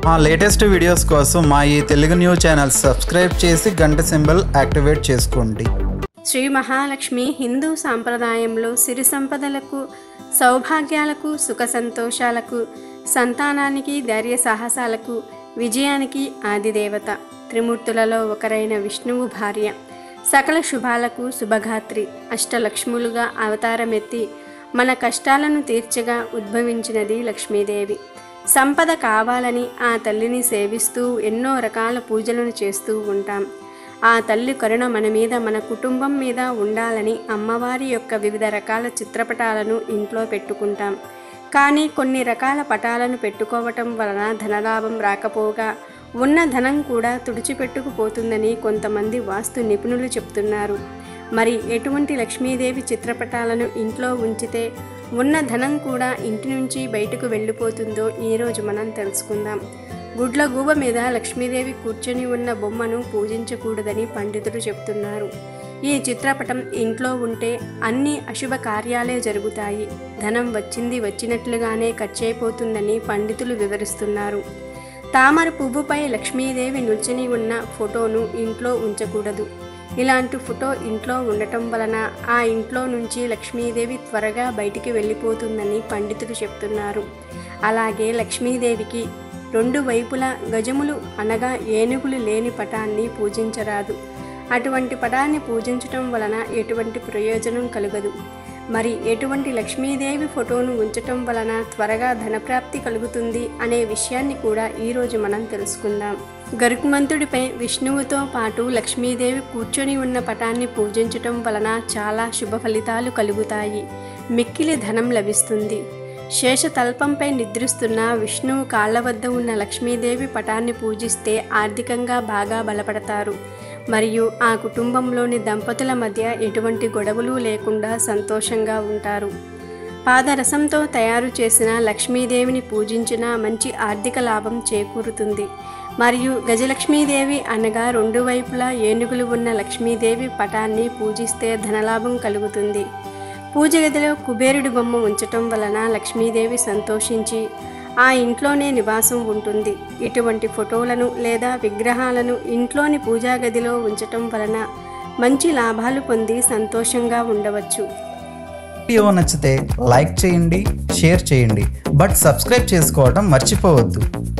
మా latest videos కోసం మా ఈ తెలుగు న్యూస్ ఛానల్ సబ్స్క్రైబ్ చేసి గంట సింబల్ యాక్టివేట్ చేసుకోండి శ్రీ మహాలక్ష్మి హిందూ సాంప్రదాయంలో సిరి సంపదలకు సౌభాగ్యాలకు సుఖ సంతోషాలకు సంతానానికి ధైర్య సాహసాలకు విజయానికి ఆదిదేవత త్రిమూర్తులలో ఒకరైన విష్ణువు భార్య సకల శుభాలకు శుభగాత్రి అష్టలక్ష్ములుగా అవతారమెత్తి మన కష్టాలను తీర్చగా ఉద్భవించినది లక్ష్మీదేవి సంపద కావాలని ఆ తల్లిని సేవిస్తూ ఎన్నో రకాల పూజలను చేస్తూ ఉంటాం ఆ తల్లి కరుణ మన మీద మన కుటుంబం మీద ఉండాలని అమ్మవారి యొక్క వివిధ రకాల చిత్రపటాలను ఇంట్లో పెట్టుకుంటాం కానీ కొన్ని రకాల పటాలను పెట్టుకోవటం వలన ధనలాభం రాకపోగా ఉన్న ధనం కూడా తుడిచిపెట్టుకుపోతుందని కొంతమంది వాస్తు నిపుణులు చెప్తున్నారు మరి ఎటువంటి లక్ష్మీదేవి చిత్రపటాలను ఇంట్లో ఉంచితే ఉన్న ధనం కూడా ఇంటి నుంచి బయటకు వెళ్ళిపోతుందో ఈరోజు మనం తెలుసుకుందాం గుడ్ల గూబ మీద లక్ష్మీదేవి కూర్చొని ఉన్న బొమ్మను పూజించకూడదని పండితులు చెప్తున్నారు ఈ చిత్రపటం ఇంట్లో ఉంటే అన్ని అశుభ కార్యాలే జరుగుతాయి ధనం వచ్చింది వచ్చినట్లుగానే ఖర్చయిపోతుందని పండితులు వివరిస్తున్నారు తామర పువ్వుపై లక్ష్మీదేవి నిల్చుని ఉన్న ఫోటోను ఇంట్లో ఉంచకూడదు ఇలాంటి ఫోటో ఇంట్లో ఉండటం వలన ఆ ఇంట్లో నుంచి లక్ష్మీదేవి త్వరగా బయటికి వెళ్ళిపోతుందని పండితులు చెప్తున్నారు అలాగే లక్ష్మీదేవికి రెండు వైపులా గజములు అనగా ఏనుగులు లేని పటాన్ని పూజించరాదు అటువంటి పటాన్ని పూజించటం వలన ఎటువంటి ప్రయోజనం కలగదు మరి ఎటువంటి లక్ష్మీదేవి ఫోటోను ఉంచటం వలన త్వరగా ధనప్రాప్తి కలుగుతుంది అనే విషయాన్ని కూడా ఈరోజు మనం తెలుసుకుందాం గరుకుమంతుడిపై విష్ణువుతో పాటు లక్ష్మీదేవి కూర్చొని ఉన్న పటాన్ని పూజించటం వలన చాలా శుభ ఫలితాలు కలుగుతాయి మిక్కిలి ధనం లభిస్తుంది శేషతల్పంపై నిద్రిస్తున్న విష్ణువు కాళ్ల వద్ద ఉన్న లక్ష్మీదేవి పటాన్ని పూజిస్తే ఆర్థికంగా బాగా బలపడతారు మరియు ఆ కుటుంబంలోని దంపతుల మధ్య ఎటువంటి గొడవలు లేకుండా సంతోషంగా ఉంటారు పాదరసంతో తయారు చేసిన లక్ష్మీదేవిని పూజించిన మంచి ఆర్థిక లాభం చేకూరుతుంది మరియు గజలక్ష్మీదేవి అనగా రెండు వైపులా ఏనుగులు ఉన్న లక్ష్మీదేవి పటాన్ని పూజిస్తే ధనలాభం కలుగుతుంది పూజ గదిలో కుబేరుడి బొమ్మ ఉంచటం వలన లక్ష్మీదేవి సంతోషించి ఆ ఇంట్లోనే నివాసం ఉంటుంది ఇటువంటి ఫోటోలను లేదా విగ్రహాలను ఇంట్లోని పూజా గదిలో ఉంచటం వలన మంచి లాభాలు పొంది సంతోషంగా ఉండవచ్చు వీడియో నచ్చితే లైక్ చేయండి షేర్ చేయండి బట్ సబ్స్క్రైబ్ చేసుకోవడం మర్చిపోవద్దు